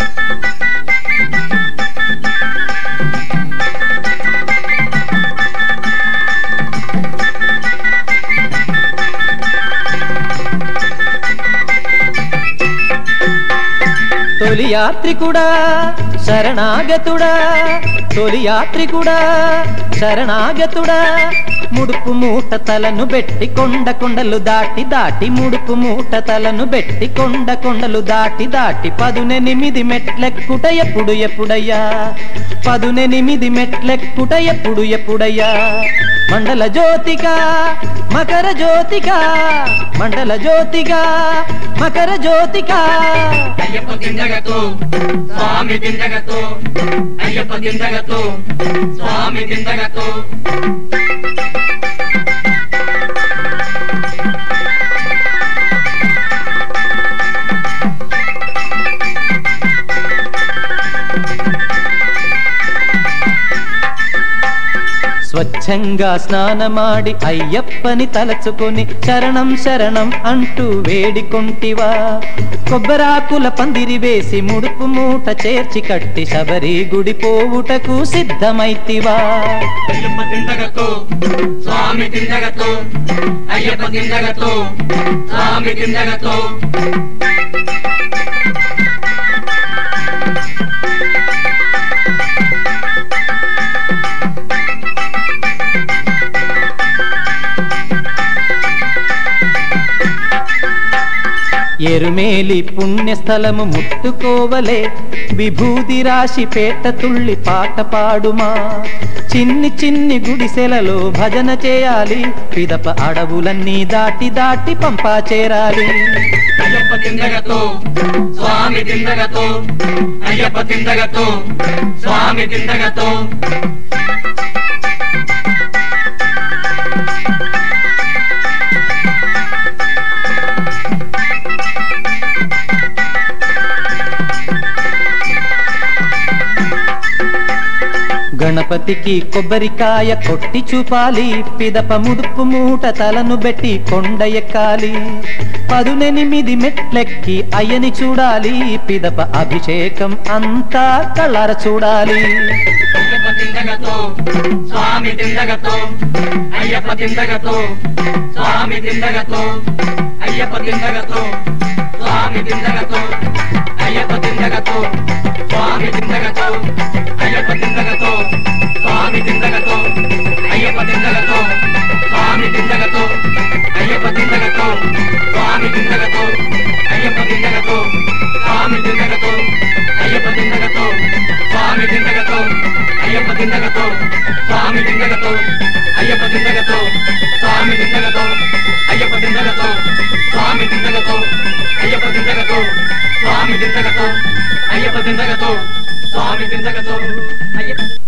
తొలి యాత్రికుడా శరణాగతుడా తొలి యాత్రికుడా శరణాగతుడా ముడుపు మూట తలను బెట్టి కొండ కొండలు దాటి దాటి ముడుపు మూట తలను బెట్టి కొండ కొండలు దాటి దాటి పదునెనిమిది మెట్లెక్కుట ఎప్పుడు ఎప్పుడయ్యా పదునెనిమిది మెట్లెక్కుట ఎప్పుడు ఎప్పుడయ్యా మండల జ్యోతిగా మకర జ్యోతిగా మండల జ్యోతిగా మకర జ్యోతిగా అయ్యప్ప దిండగతో స్వామి దిండగతో అయ్యప్ప దిండగతో స్వామి దిండగతో స్వచ్ఛంగా స్నానమాడి అయ్యప్పని తలచుకొని శరణం శరణం అంటూ వేడికొంటివా కొబ్బరాకుల పందిరి వేసి ముడుపు మూట చేర్చి కట్టి శబరి గుడి పోవుటకు సిద్ధమైతివా అయ్యప్ప దిండగతో స్వామి దిండగతో అయ్యప్ప దిండగతో స్వామి దిండగతో ఎరుమేలి పుణ్యస్థలము ముట్టుకోవలే విభూది రాశి పేట తుళ్ళి పాట పాడుమా చిన్ని చిన్ని గుడిసెలలో భజన చేయాలి పిదప అడవులన్నీ దాటి దాటి పంపా చేరాలి అయ్యప్ప దిండగతో స్వామి దిండగతో అయ్యప్ప దిండగతో స్వామి దిండగతో గణపతికి కొబ్బరికాయ కొట్టి చూపాలి పిదప ముడుపు మూట తలను బెట్టి కొండ ఎక్కాలి పదునెనిమిది మెట్లెక్కి అయ్యని చూడాలి పిదప అభిషేకం అంతా కళ్ళార చూడాలి అయ్యప్ప దిండగతో స్వామి దిండగతో అయ్యప్ప దిండగతో స్వామి దిండగతో అయ్యప్ప దిండగతో స్వామి దిండగతో అయ్యప్ప దిండగతో స్వామి దిండగతో అయ్యప్ప దిండగతో స్వామి దిండగతో అయ్యప్ప దిండగతో స్వామి దిండగతో అయ్యప్ప దిండగతో స్వామి దిండగతో అయ్యప్ప దిండగతో స్వామి దిండగతో అయ్యప్ప దిండగతో స్వామి దిండగతో అయ్యప్ప దిండగతో స్వామి దిండగతో అయ్యప్ప దిండగతో స్వామి దిండగతో అయ్యప్ప దిండగతో స్వామి దిండగతో అయ్యప్ప దిండగతో స్వామి దిండగతో అయ్యప్ప దిండగతో స్వామి దిండగతో అయ్యప్ప